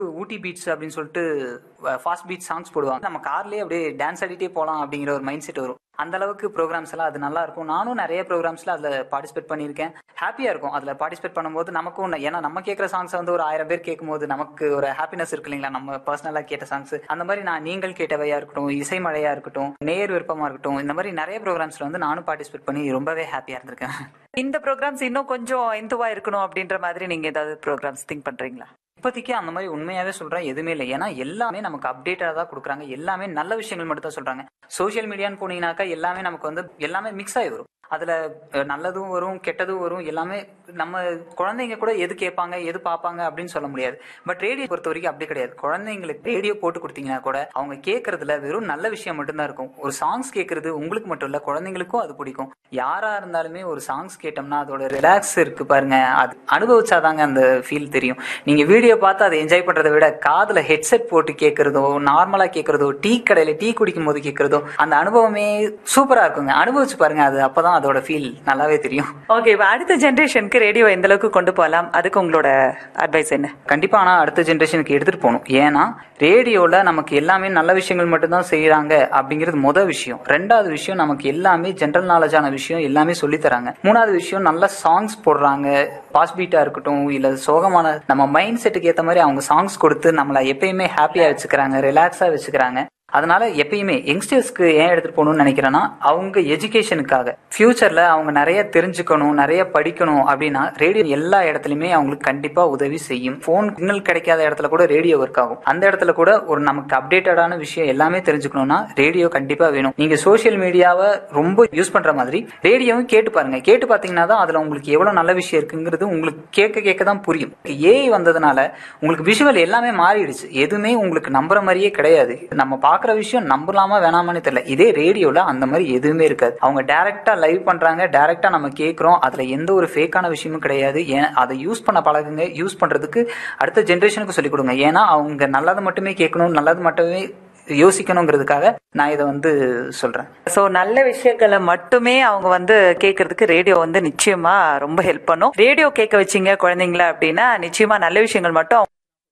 ஊட்டி beads அப்படின்னு சொல்லிட்டு fast beat songs போடுவாங்க நம்ம கார்லயே அப்படியே டான்ஸ் ஆடிட்டே போகலாம் அப்படிங்கிற ஒரு மைண்ட் செட் வரும் அந்த அளவுக்கு ப்ரோக்ராம்ஸ் எல்லாம் அது நல்லா இருக்கும் நானும் நிறைய ப்ரோக்ராம்ஸ்ல அதுல பார்ட்டிசிபேட் பண்ணியிருக்கேன் ஹாப்பியா இருக்கும் அதுல பார்ட்டிசிபேட் பண்ணும்போது நமக்கும் ஒண்ணு- ஏன்னா நம்ம கேட்குற சாங்ஸ் வந்து ஒரு ஆயிரம் பேர் கேட்கும்போது நமக்கு ஒரு ஹாப்பினஸ் இருக்கு இல்லைங்களா நம்ம பர்சனலா கேட்ட சாங்ஸ் அந்த மாதிரி நான் நீங்கள் கேட்டவையா இருக்கட்டும் இசை மழையா இருக்கட்டும் நேர் விருப்பமா இருக்கட்டும் இந்த மாதிரி நிறைய ப்ரோக்ராம்ஸ்ல வந்து நானும் பார்ட்டிசிபேட் பண்ணி ரொம்பவே ஹாப்பியா இருந்திருக்கேன் இந்த ப்ரோக்ராம்ஸ் இன்னும் கொஞ்சம் இந்துவா இருக்கணும் அப்படின்ற மாதிரி நீங்க ஏதாவது ப்ரோக்ராம்ஸ் திங்க் பண்றீங்களா இப்போதைக்கு அந்த மாதிரி உண்மையாவே சொல்றேன் எதுவுமே இல்லை ஏன்னா எல்லாமே நமக்கு அப்டேட்டடா தான் கொடுக்குறாங்க எல்லாமே நல்ல விஷயங்கள் மட்டும் தான் சொல்றாங்க சோஷியல் மீடியான்னு போனீங்கன்னாக்கா எல்லாமே நமக்கு வந்து எல்லாமே மிக்ஸ் ஆகி வரும் அதுல அஹ், நல்லதும் வரும் கெட்டதும் வரும் எல்லாமே நம்ம குழந்தைங்க கூட எது கேட்பாங்க எது பார்ப்பாங்க அப்படின்னு சொல்ல முடியாது பட் ரேடியோ பொறுத்த வரைக்கும் அப்படி கிடையாது குழந்தைங்களுக்கு ரேடியோ போட்டு கொடுத்தீங்கன்னா கூட அவங்க கேட்கறதுல வெறும் நல்ல விஷயம் மட்டும்தான் இருக்கும் ஒரு சாங்ஸ் கேட்கறது உங்களுக்கு மட்டும் இல்ல குழந்தைங்களுக்கும் அது பிடிக்கும் யாரா இருந்தாலுமே ஒரு சாங்ஸ் கேட்டோம்னா அதோட ரிலாக்ஸ் இருக்கு பாருங்க அது அனுபவிச்சாதாங்க அந்த ஃபீல் தெரியும் நீங்க வீடியோ பார்த்து அதை என்ஜாய் பண்றதை விட காதுல ஹெட்செட் போட்டு கேட்கறதோ நார்மலா கேட்கறதோ டீ கடையில டீ குடிக்கும் போது கேட்கறதோ அந்த அனுபவமே சூப்பரா இருக்குங்க அனுபவிச்சு பாருங்க அது அப்பதான் அதோட ஃபீல் நல்லாவே தெரியும் ஓகே இப்ப அடுத்த ஜென்ரேஷனுக்கு ரேடியோ எந்த அளவுக்கு கொண்டு போகலாம் அதுக்கு உங்களோட அட்வைஸ் என்ன கண்டிப்பா ஆனா அடுத்த ஜென்ரேஷனுக்கு எடுத்துட்டு போகணும் ஏன்னா ரேடியோல நமக்கு எல்லாமே நல்ல விஷயங்கள் மட்டும்தான் செய்யறாங்க அப்படிங்கிறது முத விஷயம் ரெண்டாவது விஷயம் நமக்கு எல்லாமே ஜென்ரல் நாலேஜான விஷயம் எல்லாமே சொல்லி தராங்க மூணாவது விஷயம் நல்ல சாங்ஸ் போடுறாங்க பாஸ் பீட்டா இருக்கட்டும் இல்ல சோகமான நம்ம மைண்ட் செட்டுக்கு ஏத்த மாதிரி அவங்க சாங்ஸ் கொடுத்து நம்மள எப்பயுமே ஹாப்பியா வச்சுக்கிறாங்க ரிலாக்ஸா வச்சுக்கிறாங்க அதனால எப்பயுமே யங்ஸ்டர்ஸ்க்கு ஏன் எடுத்துட்டு போகணும்னு நினைக்கிறேன்னா அவங்க எஜுகேஷனுக்காக ஃபியூச்சர்ல அவங்க நிறைய தெரிஞ்சுக்கணும் நிறைய படிக்கணும் அப்படின்னா ரேடியோ எல்லா இடத்துலயுமே அவங்களுக்கு கண்டிப்பா உதவி செய்யும் போன் சிக்னல் கிடைக்காத இடத்துல கூட ரேடியோ ஒர்க் ஆகும் அந்த இடத்துல கூட ஒரு நமக்கு அப்டேட்டடான விஷயம் எல்லாமே தெரிஞ்சுக்கணும்னா ரேடியோ கண்டிப்பா வேணும் நீங்க சோஷியல் மீடியாவை ரொம்ப யூஸ் பண்ற மாதிரி ரேடியோவும் கேட்டு பாருங்க கேட்டு பாத்தீங்கன்னா தான் அதுல உங்களுக்கு எவ்வளவு நல்ல விஷயம் இருக்குங்கிறது உங்களுக்கு கேட்க கேட்க தான் புரியும் ஏஐ வந்ததுனால உங்களுக்கு விஷுவல் எல்லாமே மாறிடுச்சு எதுவுமே உங்களுக்கு நம்புற மாதிரியே கிடையாது நம்ம பாக்குற விஷயம் நம்பலாமா வேணாமான்னு தெரியல இதே ரேடியோல அந்த மாதிரி எதுவுமே இருக்காது அவங்க டைரக்டா லைவ் பண்றாங்க டைரக்டா நம்ம கேட்கறோம் அதுல எந்த ஒரு ஃபேக்கான விஷயமும் கிடையாது ஏன் அதை யூஸ் பண்ண பழகுங்க யூஸ் பண்றதுக்கு அடுத்த ஜென்ரேஷனுக்கு சொல்லிக் கொடுங்க ஏன்னா அவங்க நல்லதை மட்டுமே கேட்கணும் நல்லது மட்டுமே யோசிக்கணுங்கிறதுக்காக நான் இதை வந்து சொல்றேன் சோ நல்ல விஷயங்களை மட்டுமே அவங்க வந்து கேட்கறதுக்கு ரேடியோ வந்து நிச்சயமா ரொம்ப ஹெல்ப் பண்ணும் ரேடியோ கேட்க வச்சீங்க குழந்தைங்கள அப்படின்னா நிச்சயமா நல்ல விஷயங்கள் மட்டும்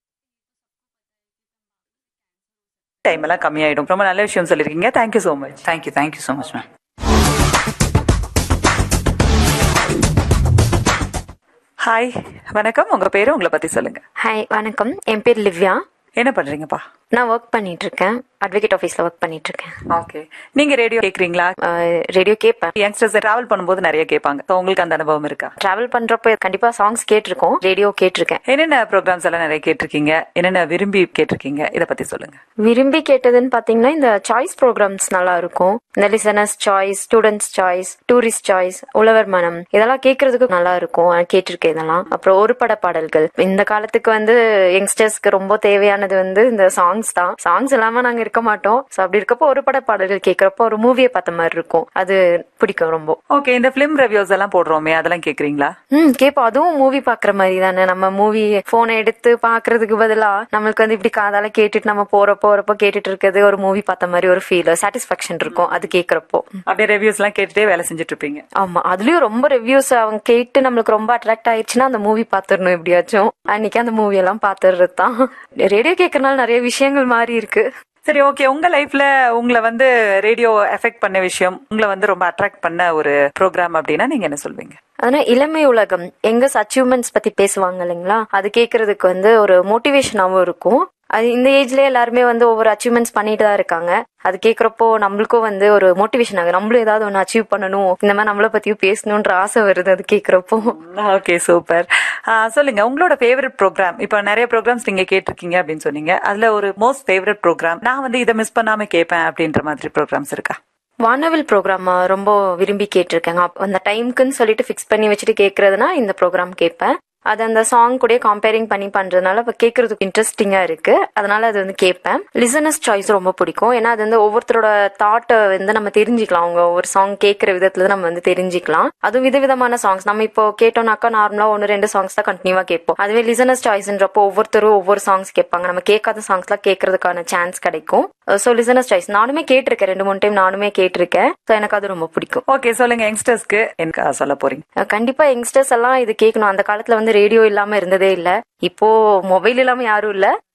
டைம் எல்லாம் கம்மியாயிடும் ரொம்ப நல்ல விஷயம் சொல்லிருக்கீங்க thank you so much thank you thank you so much ma'am hi வணக்கம் உங்க பேரு உங்களை பத்தி சொல்லுங்க ஹாய் வணக்கம் என் பேர் லிவ்யா என்ன பண்றீங்கப்பா நான் ஒர்க் பண்ணிட்டு இருக்கேன் அட்வொகேட் ஆஃபீஸில் ஒர்க் பண்ணிட்டு இருக்கேன் ஓகே நீங்க ரேடியோ கேக்குறீங்களா ரேடியோ கேட்பேன் யங்ஸ்டர்ஸ் டிராவல் பண்ணும்போது நிறைய கேட்பாங்க So, உங்களுக்கு அந்த அனுபவம் இருக்கா டிராவல் பண்றப்ப கண்டிப்பா சாங்ஸ் கேட்டிருக்கோம் ரேடியோ கேட்டிருக்கேன் என்னென்ன ப்ரோக்ராம்ஸ் எல்லாம் நிறைய கேட்டிருக்கீங்க என்னென்ன விரும்பி கேட்டிருக்கீங்க இத பத்தி சொல்லுங்க விரும்பி கேட்டதுன்னு பாத்தீங்கன்னா இந்த சாய்ஸ் ப்ரோக்ராம்ஸ் நல்லா இருக்கும் இந்த listeners choice students choice tourist choice உழவர் மனம் இதெல்லாம் கேட்கறதுக்கு நல்லா இருக்கும் நான் கேட்டிருக்கேன் இதெல்லாம் அப்புறம் ஒரு பட பாடல்கள் இந்த காலத்துக்கு வந்து யங்ஸ்டர்ஸ்க்கு ரொம்ப தேவையானது வந்து இந்த சாங்ஸ் தான் சாங்ஸ் இல்லாம நாங்க இருக்க மாட்டோம் ஸோ அப்படி இருக்கப்போ ஒரு பட பாடல்கள் கேட்கறப்போ ஒரு மூவியை பார்த்த மாதிரி இருக்கும் அது பிடிக்கும் ரொம்ப ஓகே இந்த பிலிம் ரிவ்யூஸ் எல்லாம் போடுறோமே அதெல்லாம் கேக்குறீங்களா ம் கேப்போம் அதுவும் மூவி பாக்குற மாதிரி தானே நம்ம மூவி போனை எடுத்து பாக்குறதுக்கு பதிலா நம்மளுக்கு வந்து இப்படி காதால கேட்டுட்டு நம்ம போற போறப்போ கேட்டுட்டு இருக்கிறது ஒரு மூவி பார்த்த மாதிரி ஒரு ஃபீல் சாட்டிஸ்பாக்சன் இருக்கும் அது கேக்குறப்போ அப்படியே ரிவ்யூஸ் எல்லாம் கேட்டுட்டே வேலை செஞ்சுட்டு இருப்பீங்க ஆமா அதுலயும் ரொம்ப ரிவ்யூஸ் அவங்க கேட்டு நம்மளுக்கு ரொம்ப அட்ராக்ட் ஆயிடுச்சுன்னா அந்த மூவி பாத்துடணும் எப்படியாச்சும் அன்னைக்கு அந்த மூவி எல்லாம் பாத்துறது தான் ரேடியோ கேட்கறனால நிறைய விஷயங்கள் மாறி இருக்கு சரி ஓகே உங்க லைஃப்ல உங்களை வந்து ரேடியோ எஃபெக்ட் பண்ண விஷயம் உங்களை வந்து ரொம்ப அட்ராக்ட் பண்ண ஒரு ப்ரோக்ராம் அப்படின்னா நீங்க என்ன சொல்வீங்க ஆனா இளமை உலகம் எங்க அச்சீவ்மெண்ட்ஸ் பத்தி பேசுவாங்க இல்லைங்களா அது கேக்குறதுக்கு வந்து ஒரு மோட்டிவேஷனாவும் இருக்கும் அது இந்த ஏஜ்லயே எல்லாருமே வந்து ஒவ்வொரு அச்சீவ்மெண்ட்ஸ் பண்ணிட்டு தான் இருக்காங்க அது கேக்குறப்போ நம்மளுக்கும் வந்து ஒரு மோட்டிவேஷன் ஆகுது நம்மளும் ஏதாவது ஒன்று அச்சீவ் பண்ணணும் இந்த மாதிரி நம்மள பத்தியும் பேசணும்ன்ற ஆசை வருது அது கேக்குறப்போ ஓகே சூப்பர் சொல்லுங்க உங்களோட ஃபேவரட் ப்ரோக்ராம் இப்ப நிறைய ப்ரோக்ராம்ஸ் நீங்க கேட்டிருக்கீங்க அப்படின்னு சொன்னீங்க அதுல ஒரு மோஸ்ட் ஃபேவரட் ப்ரோக்ராம் நான் வந்து இதை மிஸ் பண்ணாம கேட்பேன் அப்படின்ற மாதிரி ப்ரோக்ராம்ஸ் இருக்கா வானவில் ப்ரோக்ராம் ரொம்ப விரும்பி கேட்டிருக்கேங்க அப்ப அந்த டைம்க்குன்னு சொல்லிட்டு ஃபிக்ஸ் பண்ணி வச்சுட்டு கேக்குறதுனா இந்த ப்ரோக்ராம் கேட்பேன் அது அந்த சாங் கூட கம்பேரிங் பண்ணி பண்றதுனால இப்ப கேட்கறதுக்கு இன்ட்ரெஸ்டிங்கா இருக்கு அதனால அது வந்து கேட்பேன் லிசனஸ் சாய்ஸ் ரொம்ப பிடிக்கும் ஏன்னா அது வந்து ஒவ்வொருத்தரோட தாட்டை வந்து நம்ம தெரிஞ்சுக்கலாம் அவங்க ஒவ்வொரு சாங் கேட்கற விதத்துல நம்ம வந்து தெரிஞ்சுக்கலாம் அதுவும் விதவிதமான சாங்ஸ் நம்ம இப்போ கேட்டோம்னாக்கா நார்மலா ஒன்னு ரெண்டு சாங்ஸ் தான் கண்டினியூவா கேட்போம் அதுவே லிசனஸ் சாய்ஸ்ன்றப்போ ஒவ்வொருத்தரும் ஒவ்வொரு சாங்ஸ் கேட்பாங்க நம்ம கேட்காத சாங்ஸ்லாம் கேட்கறதுக்கான சான்ஸ் கிடைக்கும் ஸோ லிசனஸ் சாய்ஸ் நானுமே கேட்டிருக்கேன் ரெண்டு மூணு டைம் நானுமே கேட்டிருக்கேன் ஸோ எனக்கு அது ரொம்ப பிடிக்கும் ஓகே சொல்லுங்க யங்ஸ்டர்ஸ்க்கு எனக்கு சொல்ல போறீங்க அஹ் கண்டிப்பா யங்ஸ்டர்ஸ் எல்லாம் இது கேட்கணும் அந்த காலத்துல வந்து ரேடியோ இல்லாம இருந்ததே இல்ல இப்போ மொபைல் இல்லாம யாரும் இல்ல